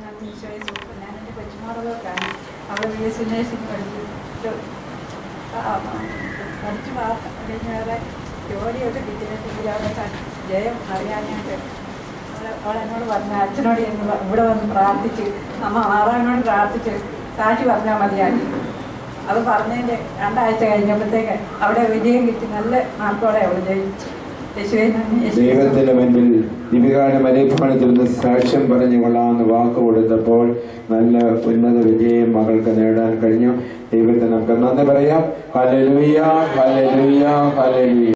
നന്ദി ഈശോയെ സൂപ്പർ ഞാൻ എൻ്റെ കൊച്ചുമോളൊക്കെയാണ് അവളെ ബി എസ് സി നേഴ്സിംഗ് പഠിച്ചു ആ, ആ, പഠിച്ച് പാസ് കഴിഞ്ഞ വേറെ ജോലിയൊക്കെ കിട്ടിയിട്ടില്ല അവളെ ക- ജയം അറിയാനായിട്ട് അവളെ- അവൾ എന്നോട് പറഞ്ഞു അച്ഛനോട് എന്ന് പ- ഇവിടെ വന്ന് പ്രാർത്ഥിച്ച് അമ്മ മാറാനോട് പ്രാർത്ഥിച്ച് സാക്ഷി പറഞ്ഞാൽ മതിയാക്കി അത് പറഞ്ഞതിൻ്റെ രണ്ടാഴ്ച കഴിഞ്ഞപ്പോഴത്തേക്ക് അവിടെ വിജയം കിട്ടി നല്ല മാർക്കോടെ അവൾ ജയിച്ചു യേശുവേ നന്ദി യേശുവേ സ്തോത്രം. ദൈവത്തിന്റെ മുൻപിൽ ദിവികാരുടെ മലയഭവനത്തിൽ നിന്ന് സാക്ഷ്യം പറഞ്ഞു കൊള്ളാമെന്ന് വാക്ക് കൊടുത്തപ്പോൾ നല്ല ഉന്നത വിജയം മകൾക്ക് നേടാൻ കഴിഞ്ഞു ദൈവത്തിന് നമുക്ക് നന്ദി പറയാം ഹല്ലേലൂയ ഹല്ലേലൂയ ഹല്ലേലൂയ